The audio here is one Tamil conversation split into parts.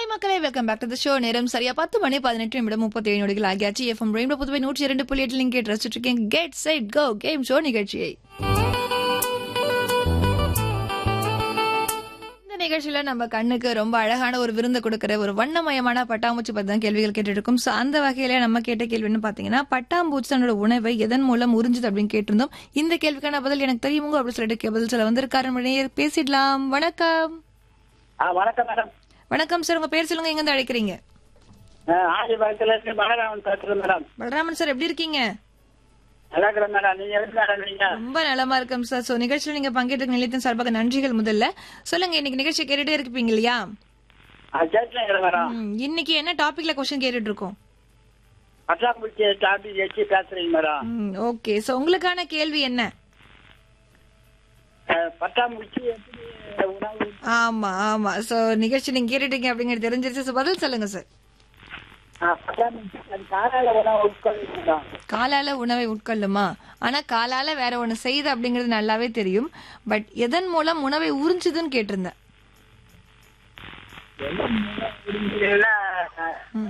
ஹாய் மக்களே welcome back to the show நேரம் சரியா பத்து மணி பதினெட்டு நிமிடம் முப்பத்தி ஏழு நொடிகள் ஆகியாச்சு எஃப்எம் ரெயின்போ புதுவை நூற்றி இரண்டு புள்ளி எட்டு நீங்க கேட்டு ரசிச்சுட்டு இருக்கீங்க get set go game show நிகழ்ச்சியை இந்த நிகழ்ச்சியில நம்ம கண்ணுக்கு ரொம்ப அழகான ஒரு விருந்து கொடுக்கிற ஒரு வண்ணமயமான பட்டாம்பூச்சி பத்தி தான் கேள்விகள் கேட்டுட்டு இருக்கோம் சோ அந்த வகையில நம்ம கேட்ட கேள்வின்னு பாத்தீங்கன்னா பட்டாம்பூச்சி தன்னோட உணவை எதன் மூலம் உறிஞ்சுது அப்படின்னு கேட்டிருந்தோம் இந்த கேள்விக்கான பதில் எனக்கு தெரியுமோ அப்படின்னு சொல்லிட்டு பதில் சொல்ல வந்திருக்காரு நம்ம நேயர் பேசிடலாம் வணக்கம் ஆ வணக்கம் மேடம் வணக்கம் சார் உங்க பேர் சொல்லுங்க எங்க இருந்து அழைக்கிறீங்க ஆதிபாகத்துல இருந்து பலராமன் பேசுறேன் மேடம் பலராமன் சார் எப்படி இருக்கீங்க நல்லா இருக்கிறேன் மேடம் நீங்க எப்படி மேடம் நீங்க ரொம்ப நலமா இருக்கோம் சார் சோ நிகழ்ச்சியில் நீங்க பங்கேற்ற நிலையத்தின் சார்பாக நன்றிகள் முதல்ல சொல்லுங்க இன்னைக்கு நிகழ்ச்சி கேட்டுட்டே இருப்பீங்க இல்லையா ஆ கேட்டுக்கிறேன் மேடம் ம், இன்னைக்கு என்ன டாபிக்ல கொஸ்டின் கேட்டுட்டு இருக்கோம் பட்டாம்பூச்சி டாபிக் வச்சு பேசுறீங்க மேடம் ஓகே சோ உங்களுக்கான கேள்வி என்ன அஹ், பட்டாம்பூச்சி எப்படி உணவு ஆமா ஆமா சோ நிகழ்ச்சி நீங்க கேட்டுட்டீங்க அப்படிங்கிறது தெரிஞ்சிருச்சு So, பதில் சொல்லுங்க சார் ஆ, பட்டாம்பூச்சி அது காலால உணவு உட்கொள்ளும் மேடம் காலால உணவை உட்கொள்ளுமா ஆனா காலால வேற ஒண்ணு செய்யுது அப்படிங்கிறது நல்லாவே தெரியும் பட் எதன் மூலம் உணவை உறிஞ்சுதுன்னு கேட்டிருந்தேன் முடிஞ்சதுல, அஹ்,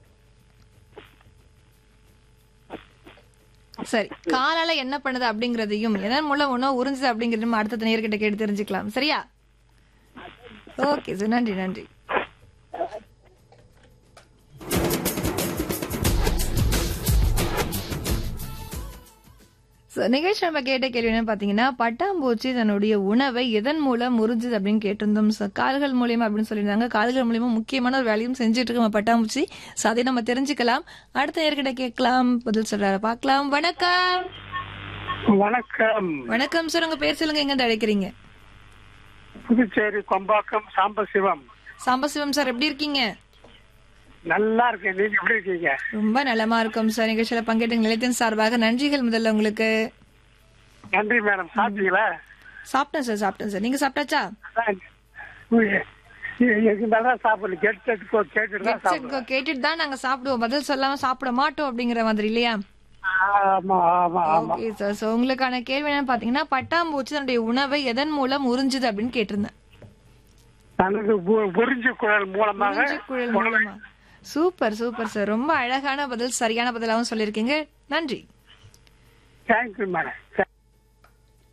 சரி காலால என்ன பண்ணுது அப்படிங்கறதையும் எதன் மூலம் உணவு உறிஞ்சுது அப்படிங்கறதையும் அடுத்த நேர்கிட்ட கேட்டு தெரிஞ்சுக்கலாம் சரியா ஓகே சார் நன்றி நன்றி So, நிகழ்ச்சி நம்ம கேட்ட கேள்வி என்ன பாத்தீங்கன்னா பட்டாம்பூச்சி தன்னுடைய உணவை எதன் மூலம் உறிஞ்சுது அப்படின்னு கேட்டிருந்தோம் So, கால்கள் மூலியமா அப்படின்னு சொல்லியிருந்தாங்க கால்கள் மூலியமா முக்கியமான ஒரு வேலையும் செஞ்சுட்டு இருக்கு நம்ம பட்டாம்பூச்சி So, அதை நம்ம தெரிஞ்சுக்கலாம் அடுத்த நேர்கிட்ட கேட்கலாம் பதில் சொல்றாரு பார்க்கலாம் வணக்கம் வணக்கம் வணக்கம் சார் உங்க பேர் சொல்லுங்க எங்க இருந்து அழைக்கிறீங்க புதுச்சேரி கொம்பாக்கம் சாம்பசிவம் சாம்பசிவம் சார் எப்படி இருக்கீங்க நல்லா இருக்கேன் நீங்க எப்படி இருக்கீங்க ரொம்ப நலமா இருக்கும் சார் நிகழ்ச்சியில பங்கேற்ற நிலையத்தின் சார்பாக நன்றிகள் முதல்ல உங்களுக்கு நன்றி மேடம் சாப்பிட்டீங்களா சாப்பிட்டேன் சார் சாப்பிட்டேன் சார் நீங்க சாப்பிட்டாச்சா அதான் உ- இ- இதுக்கு மேல தான் சாப்பிடல கேட்டு கேட்டு கேட்டுட்டு தான் சாப்பிடுவேன் கேட்டுட்டு தான் நாங்க சாப்பிடுவோம் பதில் சொல்லாம சாப்பிட மாட்டோம் அப்படிங்கிற மாதிரி இல்லையா ஆமா ஆமா ஆமா ஓகே சார் சோ உங்களுக்கான கேள்வி என்னன்னு பாத்தீங்கன்னா பட்டாம்பூச்சி தன்னுடைய உணவை எதன் மூலம் உறிஞ்சுது அப்படின்னு கேட்டிருந்தேன் தனது உ- உறிஞ்சு குழல் மூலமாக உறிஞ்சு குழல் மூலமா சூப்பர் சூப்பர் சார் ரொம்ப அழகான பதில் சரியான பதிலாகவும் சொல்லியிருக்கீங்க நன்றி தேங்க்யூ மேடம்